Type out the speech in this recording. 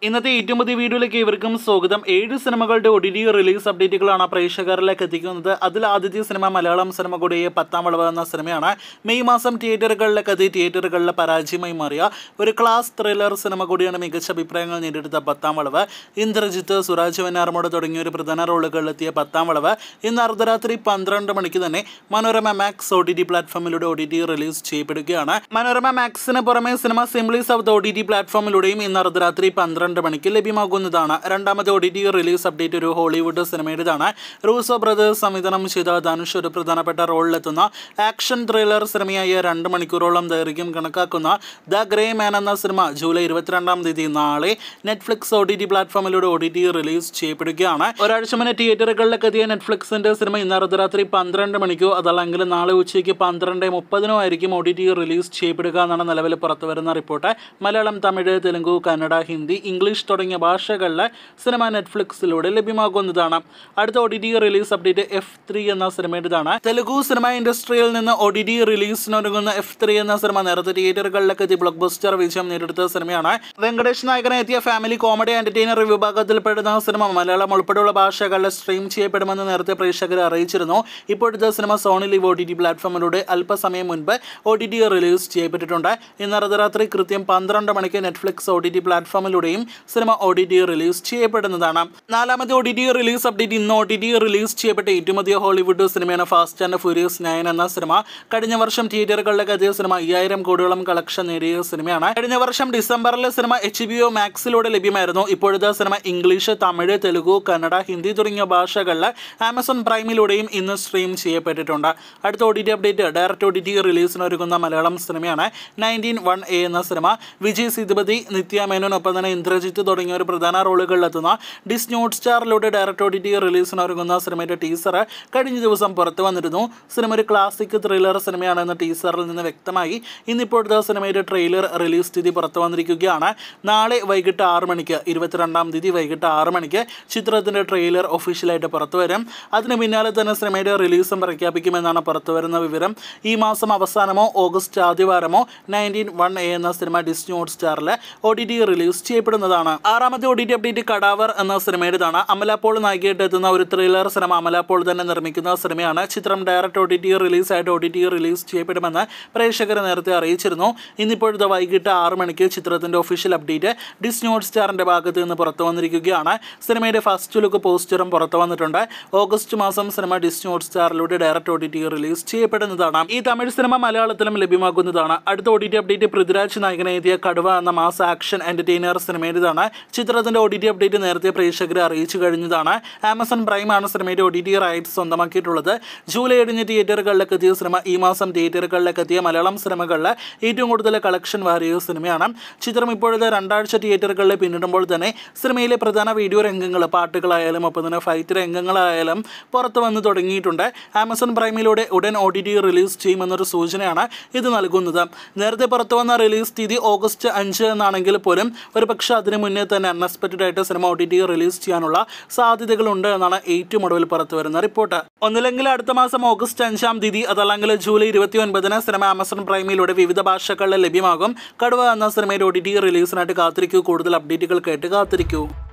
ഇന്നത്തെ ഏറ്റവും പുതിയ വീഡിയോയിലേക്ക് ഇവർക്കും സ്വാഗതം ഏഴ് സിനിമകളുടെ ഒ ടി ടി റിലീസ് അപ്ഡേറ്റുകളാണ് പ്രേക്ഷകരിലേക്ക് എത്തിക്കുന്നത് അതിൽ ആദ്യത്തെ സിനിമ മലയാളം സിനിമ കൂടിയ പത്താം വളവ് എന്ന സിനിമയാണ് മെയ് മാസം തിയേറ്ററുകളിലേക്ക് എത്തി തിയേറ്ററുകളിലെ പരാജയമായി മാറിയ ഒരു ക്ലാസ് ത്രില്ലർ സിനിമ കൂടിയാണ് മികച്ച അഭിപ്രായങ്ങൾ നേടിയെടുത്ത പത്താം വളവ് ഇന്ദ്രജിത്ത് സുരാജ് വെന്നാർമോട് തുടങ്ങിയ ഒരു പ്രധാന റോളുകളിലെത്തിയ പത്താം വളവ് ഇന്ന് അർദ്ധരാത്രി പന്ത്രണ്ട് മണിക്ക് തന്നെ Manorama max O T T പ്ലാറ്റ്ഫോമിലൂടെ ഒ ടി ടി റിലീസ് ചെയ്യപ്പെടുകയാണ് മനോരമ മാക്സിന് പുറമെ സിനിമ simply south O T T പ്ലാറ്റ്ഫോമിലൂടെയും ഇന്ന് അർദ്ധരാത്രി പന്ത്രണ്ട് മണിക്ക് ലഭ്യമാകുന്നതാണ് രണ്ടാമത്തെ O T T release update ഒരു ഹോളിവുഡ് സിനിമയുടേതാണ് റൂസോ ബ്രദേഴ്സ് സംവിധാനം ചെയ്ത ധനുഷ് ഒരു പ്രധാനപ്പെട്ട റോളിലെത്തുന്ന ആക്ഷൻ ത്രില്ലർ സിനിമയായ രണ്ട് മണിക്കൂറോളം ദൈർഘ്യം കണക്കാക്കുന്ന ദ ഗ്രേ മാൻ എന്ന സിനിമ ജൂലൈ ഇരുപത്തിരണ്ടാം തീയതി നാളെ നെറ്റ്ഫ്ലിക്സ് ഒ ടി ടി പ്ലാറ്റ്ഫോമിലൂടെ ഒ ടി ടി റിലീസ് ചെയ്യപ്പെടുകയാണ് ഒരാഴ്ച മുന്നേ തിയേറ്ററുകളിലേക്ക് എത്തിയ നെറ്റ്ഫ്ലിക്സിന്റെ സിനിമ ഇന്ന് അർദ്ധരാത്രി പന്ത്രണ്ട് മണിക്കോ അതല്ലെങ്കിൽ നാളെ ഉച്ചയ്ക്ക് പന്ത്രണ്ട് മുപ്പതിനോ ആയിരിക്കും ഒ ടി ടി റിലീസ് ചെയ്യപ്പെടുക എന്നാണ് നിലവിൽ പുറത്തുവരുന്ന റിപ്പോർട്ട് മലയാളം തമിഴ് തെലുങ്ക് കന്നഡ ഹിന്ദി ഇംഗ്ലീഷ് തുടങ്ങിയ ഭാഷകളിലെ സിനിമ നെറ്റ്ഫ്ലിക്സിലൂടെ ലഭ്യമാകുന്നതാണ് അടുത്ത O T T release update F three എന്ന സിനിമയുടേതാണ് തെലുഗു സിനിമ ഇൻഡസ്ട്രിയിൽ നിന്ന് ഒ ടി ടി റിലീസിനൊരുങ്ങുന്ന എഫ് ത്രീ എന്ന സിനിമ നേരത്തെ തിയേറ്ററുകളിലേക്ക് എത്തി ബ്ലോക്ക് ബസ്റ്റർ വിജയം നേടിയെടുത്ത സിനിമയാണ് വെങ്കടേഷ് നായകനെ എത്തിയ ഫാമിലി കോമഡി എന്റർടൈനർ വിഭാഗത്തിൽപ്പെടുന്ന സിനിമ മലയാളം ഉൾപ്പെടെയുള്ള ഭാഷകളിൽ സ്ട്രീം ചെയ്യപ്പെടുമെന്ന് നേരത്തെ പ്രേക്ഷകരെ അറിയിച്ചിരുന്നു ഇപ്പോഴത്തെ സിനിമ Sony Liv O T T പ്ലാറ്റ്ഫോമിലൂടെ അല്പസമയം മുൻപ് ഒ ടി ടി റിലീസ് ചെയ്യപ്പെട്ടിട്ടുണ്ട് ഇന്ന് അർദ്ധരാത്രി കൃത്യം പന്ത്രണ്ട് മണിക്ക് നെറ്റ്ഫ്ലിക്സ് ഒ ടി ടി പ്ലാറ്റ്ഫോമിലൂടെയും സിനിമ ഒ ടി ടി റിലീസ് ചെയ്യപ്പെടുന്നതാണ് നാലാമത്തെ O T T release update ഇന്ന് ഒ ടി ടി റിലീസ് ചെയ്യപ്പെട്ട ഏറ്റവും വലിയ ഹോളിവുഡ് സിനിമയാണ് ഫാസ്റ്റ് ആൻഡ് ഫ്യൂരിയസ് നയൻ എന്ന സിനിമ കഴിഞ്ഞ വർഷം തിയേറ്ററുകളിലേക്ക് എത്തിയ സിനിമ അയ്യായിരം കോടിയോളം കളക്ഷൻ നേടിയ സിനിമയാണ് കഴിഞ്ഞ വർഷം ഡിസംബറിൽ സിനിമ എച്ച് ബി ഒ മാക്സിലൂടെ ലഭ്യമായിരുന്നു ഇപ്പോഴത്തെ സിനിമ ഇംഗ്ലീഷ് തമിഴ് തെലുഗു കന്നഡ ഹിന്ദി തുടങ്ങിയ ഭാഷകളിൽ ആമസോൺ പ്രൈമിലൂടെയും ഇന്ന് സ്ട്രീം ചെയ്യപ്പെട്ടിട്ടുണ്ട് അടുത്ത O T T update direct O T T റിലീസിനൊരുങ്ങുന്ന മലയാളം സിനിമയാണ് നയൻറ്റീൻ വൺ എ എന്ന സിനിമ വിജയ് സേതുപതി നിത്യ മേനോൻ ഒപ്പം തന്നെ ഇന്ദ്രജിത്ത് തുടങ്ങിയ ഒരു പ്രധാന റോളുകളിലെത്തുന്ന ഡിസ്നി ഹോട്ട് സ്റ്റാറിലൂടെ ഡയറക്റ്റ് ഒ ടി ടി റിലീസിനൊരുങ്ങുന്ന സിനിമയുടെ ടീസർ കഴിഞ്ഞ ദിവസം പുറത്തു വന്നിരുന്നു സിനിമ ഒരു ക്ലാസിക് ത്രില്ലർ സിനിമയാണെന്ന് ടീസറിൽ നിന്ന് വ്യക്തമായി ഇന്നിപ്പോഴത്തെ സിനിമയുടെ ട്രെയിലർ റിലീസ് തീയതി പുറത്തു വന്നിരിക്കുകയാണ് നാളെ വൈകിട്ട് ആറ് മണിക്ക് ഇരുപത്തിരണ്ടാം തീയതി വൈകിട്ട് ആറ് മണിക്ക് ചിത്രത്തിൻ്റെ ട്രെയിലർ ഒഫീഷ്യലായിട്ട് പുറത്തു വരും അതിന് പിന്നാലെ തന്നെ സിനിമയുടെ റിലീസും പ്രഖ്യാപിക്കുമെന്നാണ് പുറത്തു വരുന്ന വിവരം ഈ മാസം അവസാനമോ ഓഗസ്റ്റ് ആദ്യവാരമോ നയൻറ്റീൻ വൺ എ എന്ന സിനിമ ഡിസ്നി ഹോട്ട് സ്റ്റാറിൽ ഒ ടി ടി റിലീസ് ചെയ്യപ്പെടുന്നതാണ് ആറാമത്തെ O T T update cadaver എന്ന സിനിമയുടേതാണ് അമല പോൾ നായികയായിട്ട് എത്തുന്ന ഒരു ത്രില്ലർ സിനിമ അമല പോൾ തന്നെ നിർമ്മിക്കുന്ന സിനിമയാണ് ചിത്രം ഡയറക്റ്റ് ഒ ടി ടി റിലീസായിട്ട് ഒ ടി ടി റിലീസ് ചെയ്യപ്പെടുമെന്ന് പ്രേക്ഷകരെ നേരത്തെ അറിയിച്ചിരുന്നു ഇന്നിപ്പോഴത്തെ വൈകിട്ട് ആറ് മണിക്ക് ചിത്രത്തിൻ്റെ ഒഫീഷ്യൽ അപ്ഡേറ്റ് ഡിസ്നി ഹോട്ട് സ്റ്റാറിൻ്റെ ഭാഗത്ത് നിന്ന് പുറത്തു വന്നിരിക്കുകയാണ് സിനിമയുടെ ഫസ്റ്റ് ലുക്ക് പോസ്റ്ററും പുറത്തു വന്നിട്ടുണ്ട് ഓഗസ്റ്റ് മാസം സിനിമ ഡിസ്നി ഹോട്ട് സ്റ്റാറിലൂടെ direct O T T release ചെയ്യപ്പെടുന്നതാണ് ഈ തമിഴ് സിനിമ മലയാളത്തിലും ലഭ്യമാകുന്നതാണ് അടുത്ത O T T update Prithviraj നായകനെ എത്തിയ കടുവ എന്ന മാസ് ആക്ഷൻ എന്റർടൈനർ സിനിമയുടേതാണ് ചിത്രത്തിന്റെ ഒ ടി ടി അപ്ഡേറ്റ് നേരത്തെ പ്രേക്ഷകരെ അറിയിച്ചു കഴിഞ്ഞതാണ് ആമസോൺ പ്രൈമാണ് സിനിമയുടെ ഒ ടി ടി റൈറ്റ്സ് സ്വന്തമാക്കിയിട്ടുള്ളത് ജൂലൈ ഏഴിന് തിയേറ്ററുകളിലേക്ക് എത്തിയ സിനിമ ഈ മാസം തിയേറ്ററുകളിലേക്ക് എത്തിയ മലയാളം സിനിമകളിൽ ഏറ്റവും കൂടുതൽ കളക്ഷൻ വാരിയ സിനിമയാണ് ചിത്രം ഇപ്പോഴത്തെ രണ്ടാഴ്ച തിയേറ്ററുകളിൽ പിന്നിടുമ്പോൾ തന്നെ സിനിമയിലെ പ്രധാന വീഡിയോ രംഗങ്ങൾ പാട്ടുകളായാലും ഒപ്പം തന്നെ ഫൈറ്റ് രംഗങ്ങളായാലും പുറത്തു വന്ന് തുടങ്ങിയിട്ടുണ്ട് ആമസോൺ പ്രൈമിലൂടെ ഉടൻ ഒ ടി ടി റിലീസ് ചെയ്യുമെന്നൊരു സൂചനയാണ് ഇത് നൽകുന്നത് നേരത്തെ പുറത്തു വന്ന റിലീസ് തീയതി ഓഗസ്റ്റ് അഞ്ച് എന്നാണെങ്കിൽ പോലും ഒരു പക്ഷേ അതിന് മുന്നേ തന്നെ അൺഎക്സ്പെക്റ്റഡ് ആയിട്ട് cinema O T T release ചെയ്യാനുള്ള സാധ്യതകളുണ്ട് എന്നാണ് ഏറ്റവും ഒടുവിൽ പുറത്തു വരുന്ന റിപ്പോർട്ട് ഒന്നില്ലെങ്കിൽ അടുത്ത മാസം ഓഗസ്റ്റ് അഞ്ചാം തീയതി അതല്ലെങ്കിൽ ജൂലൈ ഇരുപത്തി ഒൻപതിന് സിനിമ ആമസോൺ പ്രൈമിലൂടെ വിവിധ ഭാഷകളിൽ ലഭ്യമാകും കടുവ എന്ന സിനിമയുടെ ഒ ടി ടി റിലീസിനായിട്ട് കാത്തിരിക്കൂ കൂടുതൽ അപ്ഡേറ്റുകൾ കേട്ട് കാത്തിരിക്കൂ